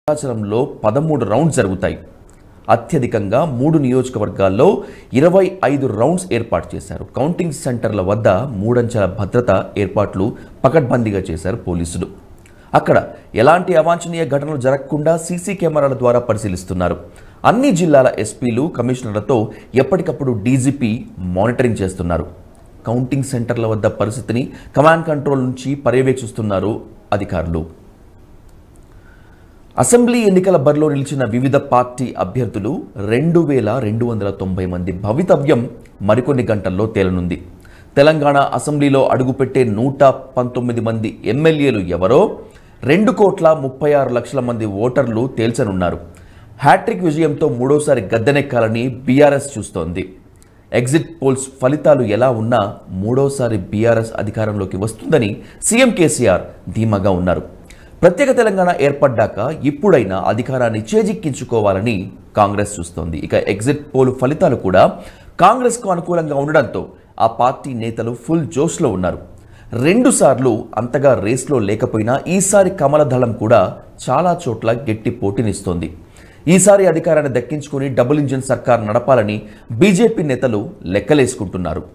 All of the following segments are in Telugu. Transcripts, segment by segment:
భద్రాచలంలో పదమూడు రౌండ్స్ జరుగుతాయి అత్యధికంగా మూడు నియోజకవర్గాల్లో ఇరవై ఐదు రౌండ్స్ ఏర్పాటు చేశారు కౌంటింగ్ సెంటర్ల వద్ద మూడంచెల భద్రత ఏర్పాట్లు పకడ్బందీగా చేశారు పోలీసులు అక్కడ ఎలాంటి అవాంఛనీయ ఘటనలు జరగకుండా సీసీ కెమెరాల ద్వారా పరిశీలిస్తున్నారు అన్ని జిల్లాల ఎస్పీలు కమిషనర్లతో ఎప్పటికప్పుడు డీజీపీ మానిటరింగ్ చేస్తున్నారు కౌంటింగ్ సెంటర్ల వద్ద పరిస్థితిని కమాండ్ కంట్రోల్ నుంచి పర్యవేక్షిస్తున్నారు అధికారులు అసెంబ్లీ ఎన్నికల బరిలో నిలిచిన వివిధ పార్టీ అభ్యర్థులు రెండు వేల రెండు వందల తొంభై మంది భవితవ్యం మరికొన్ని గంటల్లో తేలనుంది తెలంగాణ అసెంబ్లీలో అడుగుపెట్టే నూట పంతొమ్మిది మంది ఎమ్మెల్యేలు ఎవరో రెండు కోట్ల ముప్పై ఆరు లక్షల మంది ఓటర్లు తేల్చనున్నారు హ్యాట్రిక్ విజయంతో మూడోసారి గద్దెనెక్కాలని బీఆర్ఎస్ చూస్తోంది ఎగ్జిట్ పోల్స్ ఫలితాలు ఎలా ఉన్నా మూడోసారి బీఆర్ఎస్ అధికారంలోకి వస్తుందని సీఎం కేసీఆర్ ధీమాగా ఉన్నారు ప్రత్యేక తెలంగాణ ఏర్పడ్డాక ఇప్పుడైనా అధికారాన్ని చేజిక్కించుకోవాలని కాంగ్రెస్ చూస్తోంది ఇక ఎగ్జిట్ పోల్ ఫలితాలు కూడా కాంగ్రెస్కు అనుకూలంగా ఉండడంతో ఆ పార్టీ నేతలు ఫుల్ జోష్లో ఉన్నారు రెండుసార్లు అంతగా రేస్లో లేకపోయినా ఈసారి కమలదళం కూడా చాలా చోట్ల గట్టి పోటీనిస్తోంది ఈసారి అధికారాన్ని దక్కించుకుని డబుల్ ఇంజిన్ సర్కార్ నడపాలని బీజేపీ నేతలు లెక్కలేసుకుంటున్నారు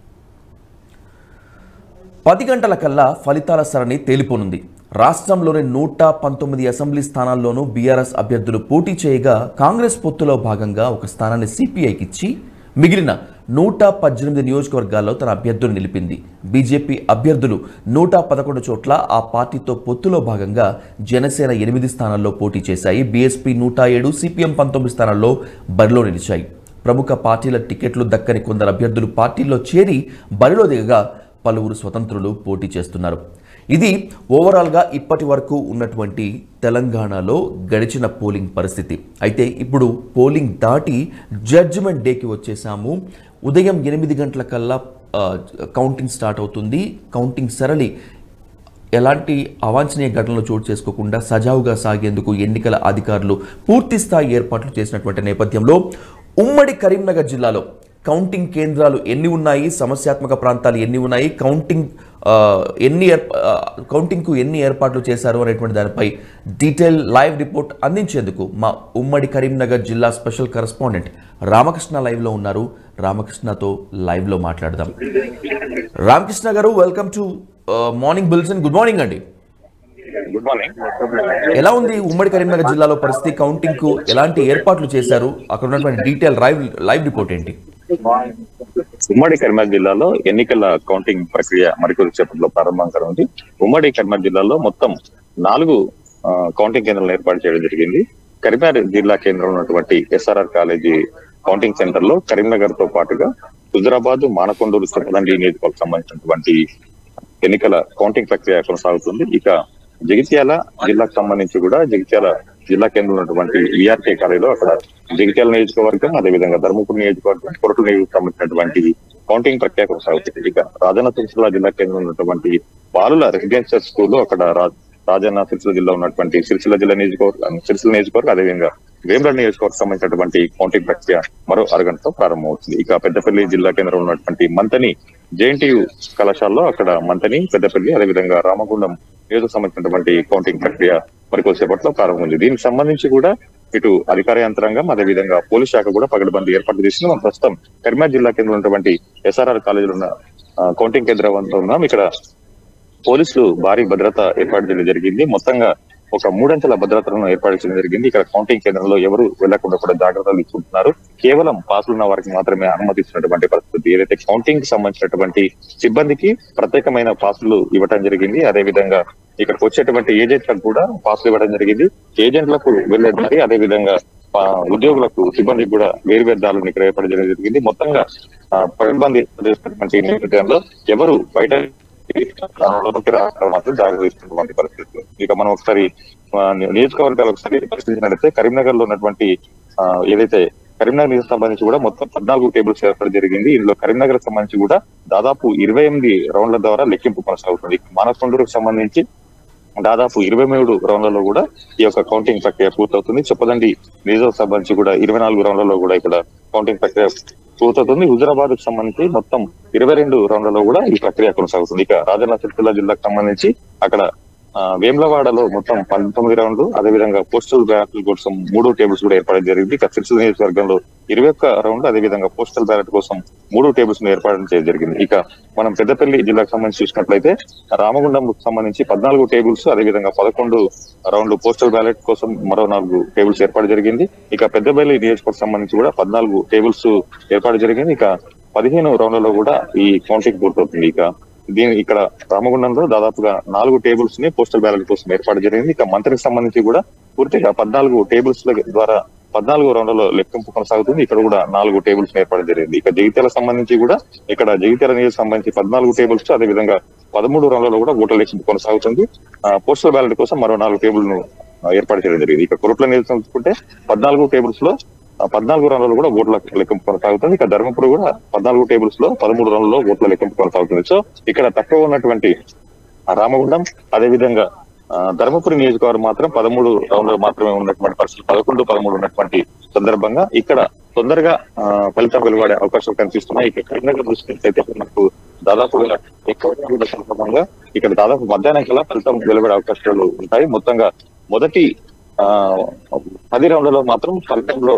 పది గంటల కల్లా ఫలితాల సరణి తేలిపోనుంది రాష్ట్రంలోని నూట పంతొమ్మిది అసెంబ్లీ స్థానాల్లోనూ బీఆర్ఎస్ అభ్యర్థులు పోటీ చేయగా కాంగ్రెస్ పొత్తులో భాగంగా ఒక స్థానాన్ని సిపిఐకి ఇచ్చి మిగిలిన నూట పద్దెనిమిది నియోజకవర్గాల్లో తన అభ్యర్థులు నిలిపింది బీజేపీ అభ్యర్థులు నూట పదకొండు చోట్ల ఆ పార్టీతో పొత్తులో భాగంగా జనసేన ఎనిమిది స్థానాల్లో పోటీ చేశాయి బీఎస్పీ నూట ఏడు సిపిఎం పంతొమ్మిది స్థానాల్లో బరిలో నిలిచాయి ప్రముఖ పార్టీల టికెట్లు దక్కని కొందరు అభ్యర్థులు పార్టీల్లో చేరి బరిలో దిగగా పలువురు స్వతంత్రులు పోటీ చేస్తున్నారు ఇది ఓవరాల్గా ఇప్పటి వరకు ఉన్నటువంటి తెలంగాణలో గడిచిన పోలింగ్ పరిస్థితి అయితే ఇప్పుడు పోలింగ్ దాటి జడ్జిమెంట్ డేకి వచ్చేసాము ఉదయం ఎనిమిది గంటల కల్లా ఆ, కౌంటింగ్ స్టార్ట్ అవుతుంది కౌంటింగ్ సరళి ఎలాంటి అవాంఛనీయ ఘటనలు చోటు చేసుకోకుండా సజావుగా సాగేందుకు ఎన్నికల అధికారులు పూర్తి స్థాయి ఏర్పాట్లు చేసినటువంటి నేపథ్యంలో ఉమ్మడి కరీంనగర్ జిల్లాలో కౌంటింగ్ కేంద్రాలు ఎన్ని ఉన్నాయి సమస్యాత్మక ప్రాంతాలు ఎన్ని ఉన్నాయి కౌంటింగ్ ఆ, ఎన్ని ఏర్ప ఆ, కౌంటింగ్కు ఎన్ని ఏర్పాట్లు చేశారు అనేటువంటి దానిపై డీటెయిల్ లైవ్ రిపోర్ట్ అందించేందుకు మా ఉమ్మడి కరీంనగర్ జిల్లా స్పెషల్ కరెస్పాండెంట్ రామకృష్ణ లైవ్లో ఉన్నారు రామకృష్ణతో లైవ్లో మాట్లాడదాం Ramakrishna garu welcome to morning bulletin good morning అండి గుడ్ మార్నింగ్ ఎలా ఉంది ఉమ్మడి కరీంనగర్ జిల్లాలో పరిస్థితి కౌంటింగ్ కు ఎలాంటి ఏర్పాట్లు చేశారు అక్కడ ఉన్నటువంటి డీటెయిల్ లైవ్ లైవ్ రిపోర్ట్ ఏంటి ఉమ్మడి కరీంనగర్ జిల్లాలో ఎన్నికల కౌంటింగ్ ప్రక్రియ మరికొద్ది సేపట్లో ప్రారంభం కానుంది ఉమ్మడి కరీంనగర్ జిల్లాలో మొత్తం నాలుగు ఆ, కౌంటింగ్ కేంద్రాలను ఏర్పాటు చేయడం జరిగింది కరీంనగర్ జిల్లా కేంద్రంలో ఉన్నటువంటి ఎస్ఆర్ఆర్ కాలేజీ కౌంటింగ్ సెంటర్ లో కరీంనగర్ తో పాటుగా హుజరాబాద్ మానకొండూరు చెప్పదండి నియోజకవర్గం సంబంధించినటువంటి ఎన్నికల కౌంటింగ్ ప్రక్రియ కొనసాగుతుంది ఇక జగిత్యాల జిల్లాకు సంబంధించి కూడా జగిత్యాల జిల్లా కేంద్రంలో ఉన్నటువంటి విఆర్కే కాలేజీలో అక్కడ జగిత్యాల నియోజకవర్గం అదేవిధంగా ధర్మపురి నియోజకవర్గం కొరటు నియోజకవర్గం సంబంధించినటువంటి కౌంటింగ్ ప్రక్రియ కొనసాగుతుంది ఇక రాజన్న సిరిసిల్ల జిల్లా కేంద్రంలో ఉన్నటువంటి బాలుల రెసిడెన్షియల్ స్కూల్ అక్కడ రా- రాజన్న సిరిసిల్ల జిల్లా ఉన్నటువంటి సిరిసిల్ల జిల్లా నియోజకవర్గం సిరిసిల్ల నియోజకవర్గం అదేవిధంగా వేముల నియోజకవర్గం సంబంధించినటువంటి కౌంటింగ్ ప్రక్రియ మరో అరగంటతో ప్రారంభమవుతుంది ఇక పెద్దపల్లి జిల్లా కేంద్రంలో ఉన్నటువంటి మంతని జేఎన్టీయు కళాశాలలో అక్కడ మంతని పెద్దపల్లి అదేవిధంగా రామగుండం నియోజక సంబంధించినటువంటి కౌంటింగ్ ప్రక్రియ మరికొద్దిసేపట్లో ప్రారంభమైంది దీనికి సంబంధించి కూడా ఇటు అధికార యంత్రాంగం అదేవిధంగా పోలీస్ శాఖ కూడా పగడబందీ ఏర్పాటు చేసింది మనం ప్రస్తుతం కరీంనగర్ జిల్లా కేంద్రంలో ఉన్నటువంటి ఎస్ఆర్ఆర్ కాలేజీలో ఉన్న ఆ, కౌంటింగ్ కేంద్రం వద్ద ఉన్నాం ఇక్కడ పోలీసులు భారీ భద్రత ఏర్పాటు చేయడం జరిగింది మొత్తంగా ఒక మూడంచెల భద్రతను ఏర్పాటు చేయడం జరిగింది ఇక్కడ కౌంటింగ్ కేంద్రంలో ఎవరు వెళ్లకుండా కూడా జాగ్రత్తలు తీసుకుంటున్నారు కేవలం పాసులు ఉన్న వారికి మాత్రమే అనుమతిస్తున్నటువంటి పరిస్థితి ఏదైతే కౌంటింగ్ కి సంబంధించినటువంటి సిబ్బందికి ప్రత్యేకమైన పాసులు ఇవ్వడం జరిగింది అదే విధంగా ఇక్కడికి వచ్చేటువంటి ఏజెంట్లకు కూడా పాసులు ఇవ్వడం జరిగింది ఏజెంట్లకు వెళ్లే దారి అదే విధంగా ఆ, ఉద్యోగులకు సిబ్బందికి కూడా వేరు వేరు దారులను ఇక్కడ ఏర్పడడం జరిగింది మొత్తంగా ఆ, పగడ్బందీ చేసినటువంటి నేపథ్యంలో ఎవరు బయట లోపలికి రావడం మాత్రం జాగ్రత్త తీసుకున్నటువంటి పరిస్థితులు ఇక మనం ఒకసారి ఆ, నియోజకవర్గాలు ఒకసారి పరిశీలించినట్లయితే కరీంనగర్ లో ఉన్నటువంటి ఆ, ఏదైతే కరీంనగర్ నియోజక సంబంధించి కూడా మొత్తం పద్నాలుగు టేబుల్స్ ఏర్పడడం జరిగింది ఇందులో కరీంనగర్ సంబంధించి కూడా దాదాపు ఇరవై ఎనిమిది రౌండ్ల ద్వారా లెక్కింపు కొనసాగుతుంది మానకొండూరుకు సంబంధించి దాదాపు ఇరవై మూడు రౌండ్లలో కూడా ఈ యొక్క కౌంటింగ్ ప్రక్రియ పూర్తవుతుంది చెప్పదండి నియోజక సంబంధించి కూడా ఇరవై నాలుగు రౌండ్లలో కూడా ఇక్కడ కౌంటింగ్ ప్రక్రియ పూర్తవుతుంది హుజరాబాద్ కు సంబంధించి మొత్తం ఇరవై రెండు రౌండ్లలో కూడా ఈ ప్రక్రియ కొనసాగుతుంది ఇక రాజన్న సిరిసిల్ల జిల్లాకు సంబంధించి అక్కడ ఆ, వేములవాడలో మొత్తం పంతొమ్మిది రౌండ్లు అదేవిధంగా పోస్టల్ బ్యాలెట్ కోసం మూడు టేబుల్స్ కూడా ఏర్పాటు జరిగింది ఇక సిరిసిల్ల నియోజకవర్గంలో ఇరవై ఒక్క రౌండ్ అదేవిధంగా పోస్టల్ బ్యాలెట్ కోసం మూడు టేబుల్స్ ఏర్పాటు చేయడం జరిగింది ఇక మనం పెద్దపల్లి జిల్లాకు సంబంధించి చూసినట్లయితే రామగుండం సంబంధించి పద్నాలుగు టేబుల్స్ అదేవిధంగా పదకొండు రౌండ్లు పోస్టల్ బ్యాలెట్ కోసం మరో నాలుగు టేబుల్స్ ఏర్పాటు జరిగింది ఇక పెద్దపల్లి నియోజకవర్గం సంబంధించి కూడా పద్నాలుగు టేబుల్స్ ఏర్పాటు జరిగింది ఇక పదిహేను రౌండ్లలో కూడా ఈ కౌంటింగ్ పూర్తవుతుంది ఇక దీని ఇక్కడ రామగుండంలో దాదాపుగా నాలుగు టేబుల్స్ ని పోస్టల్ బ్యాలెట్ కోసం ఏర్పాటు జరిగింది ఇక మంత్రికి సంబంధించి కూడా పూర్తిగా పద్నాలుగు టేబుల్స్ ద్వారా పద్నాలుగు రౌండ్లలో లెక్కింపు కొనసాగుతుంది ఇక్కడ కూడా నాలుగు టేబుల్స్ ఏర్పాటు జరిగింది ఇక జగిత్యాల సంబంధించి కూడా ఇక్కడ జగిత్యాల నియోజక సంబంధించి పద్నాలుగు టేబుల్స్ అదే విధంగా పదమూడు రౌండ్లలో కూడా ఓట్ల లెక్కింపు కొనసాగుతుంది ఆ, పోస్టల్ బ్యాలెట్ కోసం మరో నాలుగు టేబుల్ ను ఆ, ఏర్పాటు చేయడం జరిగింది ఇక కురుట్ల నియోజకం చూసుకుంటే పద్నాలుగు టేబుల్స్ లో ఆ, పద్నాలుగు రౌండ్లలో కూడా ఓట్ల లెక్కింపు కొనసాగుతుంది ఇక ధర్మపురి కూడా పద్నాలుగు టేబుల్స్ లో పదమూడు రౌండ్లలో ఓట్ల లెక్కింపు కొనసాగుతుంది సో ఇక్కడ తక్కువ ఉన్నటువంటి ఆ రామగుండం అదే విధంగా ఆ, ధర్మపురి నియోజకవర్గం మాత్రం పదమూడు రౌండ్లు మాత్రమే ఉన్నటువంటి పరిస్థితులు పదకొండు పదమూడు ఉన్నటువంటి సందర్భంగా ఇక్కడ తొందరగా ఆ, ఫలితం వెలువడే అవకాశాలు కనిపిస్తున్నాయి ఇక కరీంనగర్ దృష్టికి మనకు దాదాపుగా ఎక్కువ సందర్భంగా ఇక్కడ దాదాపు మధ్యాహ్నం కల్లా ఫలితం వెలువడే అవకాశాలు ఉంటాయి మొత్తంగా మొదటి ఆ పది రౌండ్లలో మాత్రం ఫలితంలో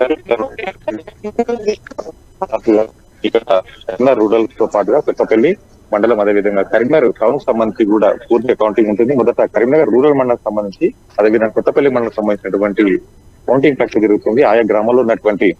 ఇక్కడ కరీంనగర్ రూరల్ తో పాటుగా పెద్దపల్లి మండలం అదేవిధంగా కరీంనగర్ టౌన్ సంబంధించి కూడా పూర్తి కౌంటింగ్ ఉంటుంది మొదట కరీంనగర్ రూరల్ మండలం సంబంధించి అదేవిధంగా కొత్తపల్లి మండలం సంబంధించినటువంటి కౌంటింగ్ ప్రక్రియ జరుగుతుంది ఆయా గ్రామాల్లో ఉన్నటువంటి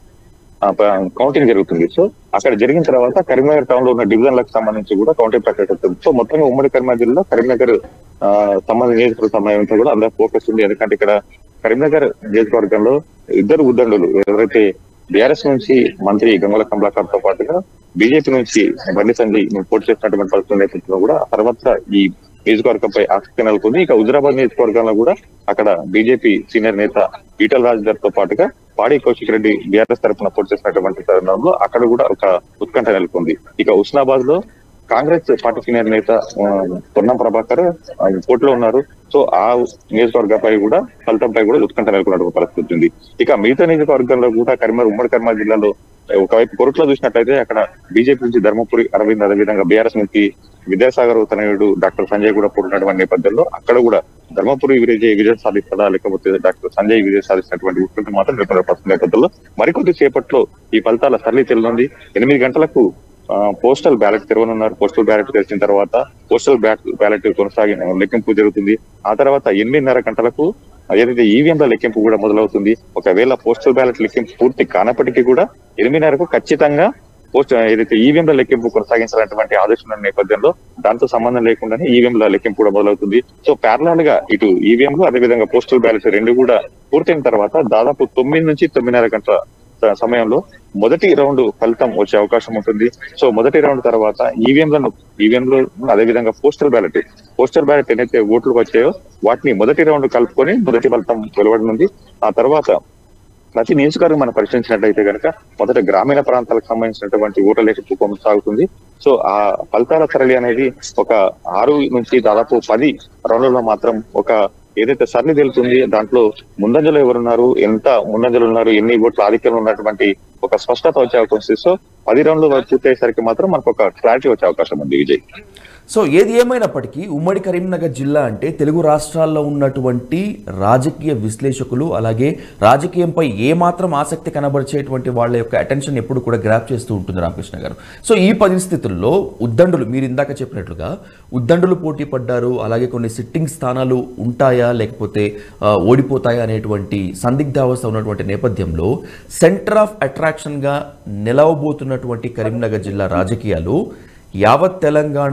ఆ, ప- కౌంటింగ్ జరుగుతుంది సో అక్కడ జరిగిన తర్వాత కరీంనగర్ టౌన్ లో ఉన్న డివిజన్లకు సంబంధించి కూడా కౌంటింగ్ ప్రక్రియ జరుగుతుంది సో మొత్తంగా ఉమ్మడి కరీంనగర్ జిల్లా కరీంనగర్ ఆ, సంబంధించిన నియోజకవర్గ సమయంతో కూడా అందరూ ఫోకస్ ఉంది ఎందుకంటే ఇక్కడ కరీంనగర్ నియోజకవర్గంలో ఇద్దరు ఉద్దండులు ఎవరైతే బీఆర్ఎస్ నుంచి మంత్రి గంగుల కమలాకర్ తో పాటుగా బీజేపీ నుంచి బండి సంజయ్ పోటీ చేసినటువంటి పరిస్థితుల నేపథ్యంలో కూడా సర్వత్రా ఈ నియోజకవర్గంపై ఆసక్తి నెలకొంది ఇక హుజరాబాద్ నియోజకవర్గంలో కూడా అక్కడ బీజేపీ సీనియర్ నేత ఈటల రాజేందర్ తో పాటుగా పాడి కౌశిక్ రెడ్డి బీఆర్ఎస్ తరఫున పోటీ చేసినటువంటి తరుణంలో అక్కడ కూడా ఒక ఉత్కంఠ నెలకొంది ఇక హుస్నాబాద్ లో కాంగ్రెస్ పార్టీ సీనియర్ నేత ఆ, పొన్నం ప్రభాకర్ ఆ, పోటీలో ఉన్నారు సో ఆ నియోజకవర్గంపై కూడా ఫలితంపై కూడా ఉత్కంఠ నెలకొన్నటువంటి పరిస్థితి ఉంది ఇక మిగతా నియోజకవర్గంలో కూడా కరీంనగర్ ఉమ్మడి కరీంనగర్ జిల్లాలో ఒకవైపు కొరుట్లో చూసినట్లయితే అక్కడ బీజేపీ నుంచి ధర్మపురి అరవింద్ అదేవిధంగా బీఆర్ఎస్ నుంచి విద్యాసాగర్ తనయుడు డాక్టర్ సంజయ్ కూడా పోటున్నటువంటి నేపథ్యంలో అక్కడ కూడా ధర్మపురి విజయ్ విజయం సాధిస్తాడా లేకపోతే డాక్టర్ సంజయ్ విజయం సాధిస్తున్నటువంటి ఉత్కంఠ మాత్రం రేపు పరిస్థితి నేపథ్యంలో మరికొద్ది సేపట్లో ఈ ఫలితాల సరళి తెలియనుంది ఎనిమిది గంటలకు ఆ, పోస్టల్ బ్యాలెట్ తెరవనున్నారు పోస్టల్ బ్యాలెట్ తెరిచిన తర్వాత పోస్టల్ బ్యాలెట్ బ్యాలెట్ కొనసాగిన లెక్కింపు జరుగుతుంది ఆ తర్వాత ఎనిమిదిన్నర గంటలకు ఏదైతే ఈవీఎంల లెక్కింపు కూడా మొదలవుతుంది ఒకవేళ పోస్టల్ బ్యాలెట్ లెక్కింపు పూర్తి కానప్పటికీ కూడా ఎనిమిదిన్నరకు ఖచ్చితంగా పోస్ట్ ఏదైతే ఈవీఎంల లెక్కింపు కొనసాగించాలన్నటువంటి ఆదేశం ఉన్న నేపథ్యంలో దాంతో సంబంధం లేకుండానే ఈవీఎంల లెక్కింపు కూడా మొదలవుతుంది సో ప్యారలాల్ గా ఇటు ఈవీఎంలు అదేవిధంగా పోస్టల్ బ్యాలెట్ రెండు కూడా పూర్తయిన తర్వాత దాదాపు తొమ్మిది నుంచి తొమ్మిదిన్నర గంటల స- సమయంలో మొదటి రౌండ్ ఫలితం వచ్చే అవకాశం ఉంటుంది సో మొదటి రౌండ్ తర్వాత ఈవీఎంలను ఈవీఎంలు అదేవిధంగా పోస్టల్ బ్యాలెట్ పోస్టల్ బ్యాలెట్ ఏదైతే ఓట్లు వచ్చాయో వాటిని మొదటి రౌండ్ కలుపుకొని మొదటి ఫలితం వెలువడనుంది ఆ తర్వాత ప్రతి నియోజకవర్గం మనం పరిశీలించినట్లయితే కనుక మొదట గ్రామీణ ప్రాంతాలకు సంబంధించినటువంటి ఓట్ల లెక్కింపు కొనసాగుతుంది సో ఆ ఫలితాల సరళి అనేది ఒక ఆరు నుంచి దాదాపు పది రౌండ్లలో మాత్రం ఒక ఏదైతే సరళి తెలుతుంది దాంట్లో ముందంజలో ఎవరున్నారు ఎంత ముందంజలు ఉన్నారు ఎన్ని ఓట్ల ఆధిక్యంలో ఉన్నటువంటి ఒక స్పష్టత వచ్చే అవకాశం ఉంది సో పది రౌండ్లు పూర్తయ్యేసరికి మాత్రం మనకు ఒక క్లారిటీ వచ్చే అవకాశం ఉంది విజయ్ సో ఏది ఏమైనప్పటికీ ఉమ్మడి కరీంనగర్ జిల్లా అంటే తెలుగు రాష్ట్రాల్లో ఉన్నటువంటి రాజకీయ విశ్లేషకులు అలాగే రాజకీయంపై ఏమాత్రం ఆసక్తి కనబరిచేటువంటి వాళ్ళ యొక్క అటెన్షన్ ఎప్పుడు కూడా గ్రాప్ చేస్తూ ఉంటుంది రామకృష్ణ గారు సో ఈ పరిస్థితుల్లో ఉద్దండులు మీరు ఇందాక చెప్పినట్లుగా ఉద్దండులు పోటీ పడ్డారు అలాగే కొన్ని సిట్టింగ్ స్థానాలు ఉంటాయా లేకపోతే ఆ, ఓడిపోతాయా అనేటువంటి సందిగ్ధావస్థ ఉన్నటువంటి నేపథ్యంలో సెంటర్ ఆఫ్ అట్రాక్షన్గా నిలవబోతున్నటువంటి కరీంనగర్ జిల్లా రాజకీయాలు యావత్ తెలంగాణ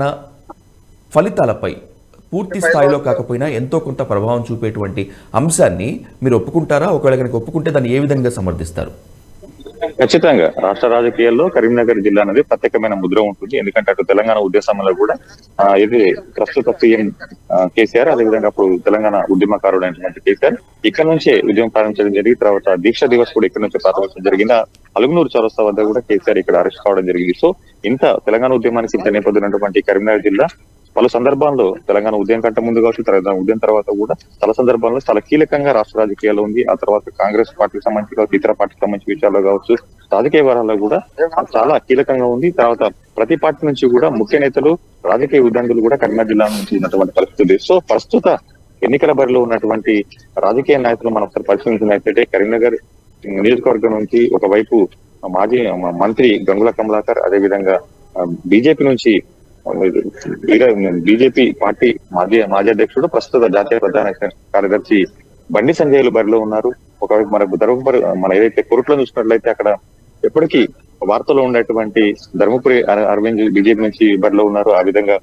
ఫలితాలపై పూర్తి స్థాయిలో కాకపోయినా ఎంతో కొంత ప్రభావం చూపేటువంటి అంశాన్ని మీరు ఒప్పుకుంటారా ఒకవేళ కనుక ఒప్పుకుంటే దాన్ని ఏ విధంగా సమర్థిస్తారు ఖచ్చితంగా రాష్ట్ర రాజకీయాల్లో కరీంనగర్ జిల్లా అనేది ప్రత్యేకమైన ముద్ర ఉంటుంది ఎందుకంటే అటు తెలంగాణ ఉద్యమంలో కూడా ఆ, ఇది ప్రస్తుత సీఎం ఆ, కేసీఆర్ అదేవిధంగా అప్పుడు తెలంగాణ ఉద్యమకారుడు అయినటువంటి కేసీఆర్ ఇక్కడ నుంచే ఉద్యమం ప్రారంభించడం జరిగి తర్వాత దీక్ష దివస్ కూడా ఇక్కడ నుంచి ప్రారంభించడం జరిగింది అలుగునూరు చౌరస్తా వద్ద కూడా కేసీఆర్ ఇక్కడ అరెస్ట్ కావడం జరిగింది సో ఇంత తెలంగాణ ఉద్యమానికి ఇంత నేపథ్యం ఉన్నటువంటి కరీంనగర్ జిల్లా పలు సందర్భాల్లో తెలంగాణ ఉదయం కంటే ముందు కావచ్చు తెలంగాణ ఉదయం తర్వాత కూడా చాలా సందర్భాల్లో చాలా కీలకంగా రాష్ట్ర రాజకీయాల్లో ఉంది ఆ తర్వాత కాంగ్రెస్ పార్టీకి సంబంధించి కావచ్చు ఇతర పార్టీకి సంబంధించిన విషయాల్లో కావచ్చు రాజకీయ వరాల్లో కూడా చాలా కీలకంగా ఉంది తర్వాత ప్రతి పార్టీ నుంచి కూడా ముఖ్య నేతలు రాజకీయ ఉద్దండులు కూడా కరీంనగర్ జిల్లా నుంచి ఉన్నటువంటి పరిస్థితి ఉంది సో ప్రస్తుత ఎన్నికల బరిలో ఉన్నటువంటి రాజకీయ నాయకులు మనం ఒకసారి పరిశీలించినట్లయితే కరీంనగర్ నియోజకవర్గం నుంచి ఒకవైపు మాజీ మంత్రి గంగుల కమలాకర్ అదేవిధంగా బీజేపీ నుంచి బీజేపీ పార్టీ మాజీ మాజీ అధ్యక్షుడు ప్రస్తుత జాతీయ ప్రధాన కార్యదర్శి బండి సంజయ్లు బరిలో ఉన్నారు ఒకవైపు మన ధర్మపురి మన ఏదైతే కోర్టులో చూసినట్లయితే అక్కడ ఎప్పటికీ వార్తలో ఉండేటువంటి ధర్మపురి అర- అరవింద్ బీజేపీ నుంచి బరిలో ఉన్నారు ఆ విధంగా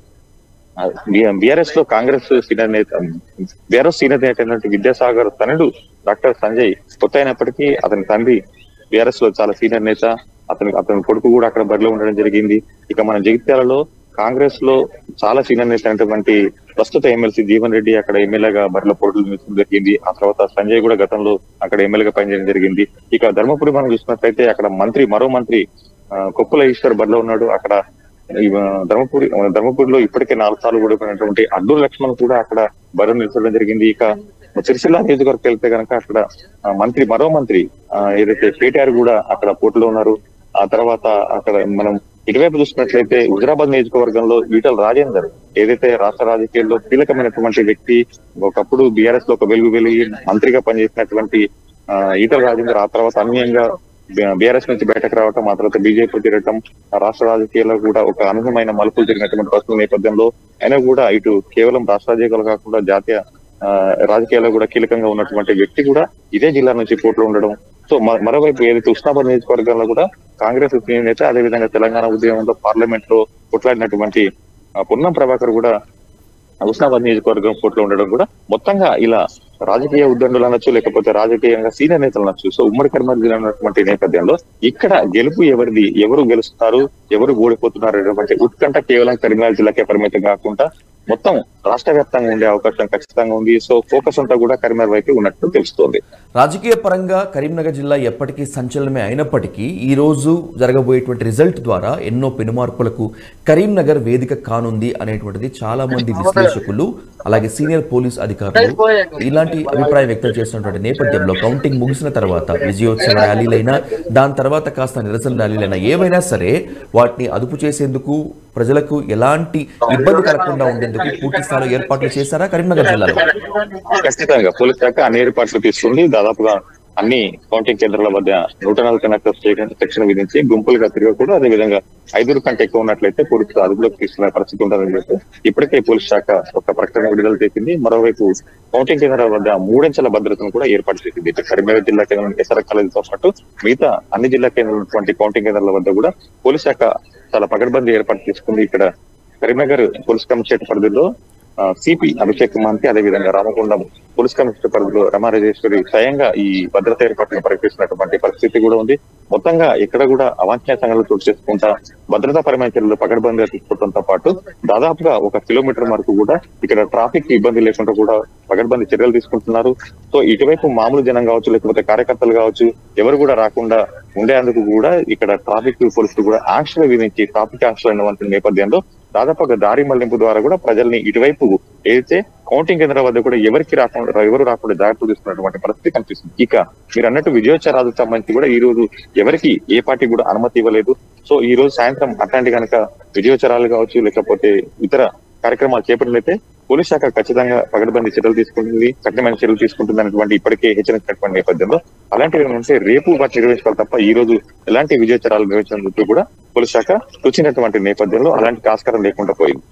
బీఆర్ఎస్ లో కాంగ్రెస్ సీనియర్ నేత బీఆర్ఎస్ సీనియర్ నేత అయినటువంటి విద్యాసాగర్ తనయుడు డాక్టర్ సంజయ్ కొత్త అయినప్పటికీ అతని తండ్రి బీఆర్ఎస్ లో చాలా సీనియర్ నేత అతని అతని కొడుకు కూడా అక్కడ బరిలో ఉండడం జరిగింది ఇక మన జగిత్యాలలో కాంగ్రెస్ లో చాలా సీనియర్ నేత అయినటువంటి ప్రస్తుత ఎమ్మెల్సీ జీవన్ రెడ్డి అక్కడ ఎమ్మెల్యేగా బరిలో పోటీలు నిర్వహించడం జరిగింది ఆ తర్వాత సంజయ్ కూడా గతంలో అక్కడ ఎమ్మెల్యేగా పనిచేయడం జరిగింది ఇక ధర్మపురి మనం చూసినట్లయితే అక్కడ మంత్రి మరో మంత్రి ఆ, కొప్పుల ఈశ్వర్ బరిలో ఉన్నాడు అక్కడ ఈ, ఆ, ధర్మపురి ఆ, ధర్మపురిలో ఇప్పటికే నాలుగు సార్లు ఓడిపోయినటువంటి అడ్డూరు లక్ష్మణ్ కూడా అక్కడ బరిలో నిలిచడం జరిగింది ఇక సిరిసిల్ల నియోజకవర్గం వెళ్తే కనుక అక్కడ ఆ, మంత్రి మరో మంత్రి ఆ, ఏదైతే కేటీఆర్ కూడా అక్కడ పోటీలో ఉన్నారు ఆ తర్వాత అక్కడ మనం ఇటువైపు చూసినట్లయితే హుజరాబాద్ నియోజకవర్గంలో ఈటల రాజేందర్ ఏదైతే రాష్ట్ర రాజకీయాల్లో కీలకమైనటువంటి వ్యక్తి ఒకప్పుడు బీఆర్ఎస్ లో ఒక వెలుగు వెలిగి మంత్రిగా పనిచేసినటువంటి ఆ, ఈటల రాజేందర్ ఆ తర్వాత అన్యంగా బీఆర్ఎస్ నుంచి బయటకు రావటం ఆ తర్వాత బీజేపీ తిరగటం ఆ రాష్ట్ర రాజకీయాల్లో కూడా ఒక అనుభవమైన మలుపులు జరిగినటువంటి పరిస్థితుల నేపథ్యంలో అయినా కూడా ఇటు కేవలం రాష్ట్ర రాజకీయాలు కాకుండా జాతీయ ఆ, రాజకీయాల్లో కూడా కీలకంగా ఉన్నటువంటి వ్యక్తి కూడా ఇదే జిల్లా నుంచి పోటీలో ఉండడం సో మ- మరోవైపు ఏదైతే ఉస్నాబాద్ నియోజకవర్గంలో కూడా కాంగ్రెస్ సీనియర్ నేత అదేవిధంగా తెలంగాణ ఉద్యమంలో పార్లమెంట్ లో కొట్లాడినటువంటి ఆ, పొన్నం ప్రభాకర్ కూడా హుస్నాబాద్ నియోజకవర్గం పోటీలో ఉండడం కూడా మొత్తంగా ఇలా రాజకీయ ఉద్దండులు అనొచ్చు లేకపోతే రాజకీయంగా సీనియర్ నేతలు అనొచ్చు సో ఉమ్మడి కర్మల్ జిల్లా ఉన్నటువంటి నేపథ్యంలో ఇక్కడ గెలుపు ఎవరిది ఎవరు గెలుస్తారు ఎవరు ఓడిపోతున్నారు అనేటువంటి ఉత్కంఠ కేవలం కరీంనగర్ జిల్లాకే పరిమితం కాకుండా మొత్తం రాష్ట్ర వ్యాప్తంగా ఉండే అవకాశం ఖచ్చితంగా ఉంది సో ఫోకస్ అంతా కూడా కరీంనగర్ వైపు ఉన్నట్టు తెలుస్తోంది రాజకీయ పరంగా కరీంనగర్ జిల్లా ఎప్పటికీ సంచలనమే అయినప్పటికీ ఈ రోజు జరగబోయేటువంటి రిజల్ట్ ద్వారా ఎన్నో పెనుమార్పులకు కరీంనగర్ వేదిక కానుంది అనేటువంటిది చాలా మంది విశ్లేషకులు అలాగే సీనియర్ పోలీస్ అధికారులు ఇలాంటి అభిప్రాయం వ్యక్తం చేసినటువంటి నేపథ్యంలో కౌంటింగ్ ముగిసిన తర్వాత విజయోత్సవ ర్యాలీలైనా దాని తర్వాత కాస్త నిరసన ర్యాలీలైనా ఏవైనా సరే వాటిని అదుపు చేసేందుకు ప్రజలకు ఎలాంటి ఇబ్బంది కలగకుండా ఉండేందుకు పూర్తి స్థాయిలో ఏర్పాట్లు చేశారా కరీంనగర్ జిల్లాలో ఖచ్చితంగా పోలీస్ శాఖ అన్ని ఏర్పాట్లు తీసుకుంది దాదాపుగా అన్ని కౌంటింగ్ కేంద్రాల వద్ద నూట నలభై కనెక్టర్స్ సెక్షన్ విధించి గుంపులుగా తిరగకూడదు అదే విధంగా ఐదుగురు కంటే ఎక్కువ ఉన్నట్లయితే పోలీసులు అదుపులోకి తీసుకునే పరిస్థితి ఉంటుందని చెప్పి ఇప్పటికే పోలీస్ శాఖ ఒక ప్రకటన విడుదల చేసింది మరోవైపు కౌంటింగ్ కేంద్రాల వద్ద మూడంచెల భద్రతను కూడా ఏర్పాటు చేసింది ఇటు కరీంనగర్ జిల్లా కేంద్రం ఎస్ఆర్ కాలేజీతో పాటు మిగతా అన్ని జిల్లా కేంద్రాలు ఉన్నటువంటి కౌంటింగ్ కేంద్రాల వద్ద కూడా పోలీస్ శాఖ చాలా పకడ్బందీ ఏర్పాటు చేసుకుంది ఇక్కడ కరీంనగర్ పోలీస్ కమిషనరేట్ పరిధిలో సిపి అభిషేక్ మహంతి అదేవిధంగా రామకొండం పోలీస్ కమిషనర్ పరిధిలో రమారాజేశ్వరి స్వయంగా ఈ భద్రత ఏర్పాట్లను పరీక్షిస్తున్నటువంటి పరిస్థితి కూడా ఉంది మొత్తంగా ఇక్కడ కూడా అవాంఛనీయ సంఘటనలు చోటు చేసుకుంటా భద్రతాపరమైన చర్యలు పకడ్బందీగా తీసుకోవడంతో పాటు దాదాపుగా ఒక కిలోమీటర్ వరకు కూడా ఇక్కడ ట్రాఫిక్ ఇబ్బంది లేకుండా కూడా పకడ్బందీ చర్యలు తీసుకుంటున్నారు సో ఇటువైపు మామూలు జనం కావచ్చు లేకపోతే కార్యకర్తలు కావచ్చు ఎవరు కూడా రాకుండా ఉండేందుకు కూడా ఇక్కడ ట్రాఫిక్ పోలీసులు కూడా ఆంక్షలు విధించి ట్రాఫిక్ ఆంక్షలు ఉన్నటువంటి నేపథ్యంలో దాదాపుగా దారి మళ్లింపు ద్వారా కూడా ప్రజల్ని ఇటువైపు ఏదైతే కౌంటింగ్ కేంద్రాల వద్ద కూడా ఎవరికి రాకుండా ఎవరు రాకుండా జాగ్రత్తలు తీసుకున్నటువంటి పరిస్థితి కనిపిస్తుంది ఇక మీరు అన్నట్టు విజయోత్సవాలకు సంబంధించి కూడా ఈ రోజు ఎవరికి ఏ పార్టీ కూడా అనుమతి ఇవ్వలేదు సో ఈ రోజు సాయంత్రం అట్లాంటి కనుక విజయోత్సవాలు కావచ్చు లేకపోతే ఇతర కార్యక్రమాలు చేపట్టినట్లయితే పోలీస్ శాఖ ఖచ్చితంగా పగడబంది చర్యలు తీసుకుంటుంది కఠినమైన చర్యలు తీసుకుంటుంది అనేటువంటి ఇప్పటికే హెచ్చరించినటువంటి నేపథ్యంలో అలాంటివి ఉంటే రేపు వాటి నిర్వహించుకోవాలి తప్ప ఈ రోజు ఎలాంటి విజయోత్సవాలు నిర్వహించినందుకు కూడా పోలీస్ శాఖ వచ్చినటువంటి నేపథ్యంలో అలాంటి ఆస్కారం లేకుండా పోయింది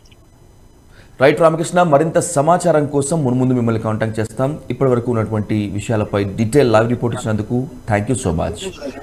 రైట్ రామకృష్ణ మరింత సమాచారం కోసం మున్ముందు మిమ్మల్ని కాంటాక్ట్ చేస్తాం ఇప్పటి వరకు ఉన్నటువంటి విషయాలపై డీటెయిల్ లైవ్ రిపోర్ట్ ఇచ్చినందుకు thank you so much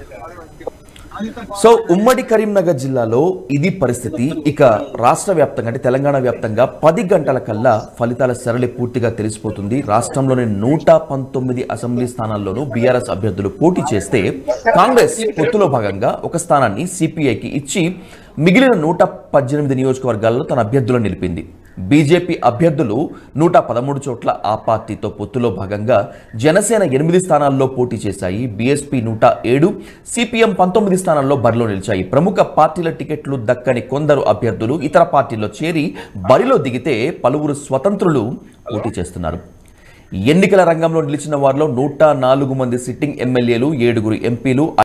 so ఉమ్మడి కరీంనగర్ జిల్లాలో ఇది పరిస్థితి ఇక రాష్ట్ర వ్యాప్తంగా అంటే తెలంగాణ వ్యాప్తంగా పది గంటల కల్లా ఫలితాల సరళి పూర్తిగా తెలిసిపోతుంది రాష్ట్రంలోని నూట పంతొమ్మిది అసెంబ్లీ స్థానాల్లోనూ బీఆర్ఎస్ అభ్యర్థులు పోటీ చేస్తే కాంగ్రెస్ పొత్తులో భాగంగా ఒక స్థానాన్ని సిపిఐకి ఇచ్చి మిగిలిన నూట పద్దెనిమిది నియోజకవర్గాల్లో తన అభ్యర్థులను నిలిపింది బీజేపీ అభ్యర్థులు నూట పదమూడు చోట్ల ఆ పార్టీతో పొత్తులో భాగంగా జనసేన ఎనిమిది స్థానాల్లో పోటీ చేశాయి బీఎస్పీ నూట ఏడు సిపిఎం పంతొమ్మిది స్థానాల్లో బరిలో నిలిచాయి ప్రముఖ పార్టీల టికెట్లు దక్కని కొందరు అభ్యర్థులు ఇతర పార్టీల్లో చేరి బరిలో దిగితే పలువురు స్వతంత్రులు పోటీ చేస్తున్నారు ఎన్నికల రంగంలో నిలిచిన వారిలో నూట నాలుగు మంది సిట్టింగ్ ఎమ్మెల్యేలు ఏడుగురు ఎంపీలు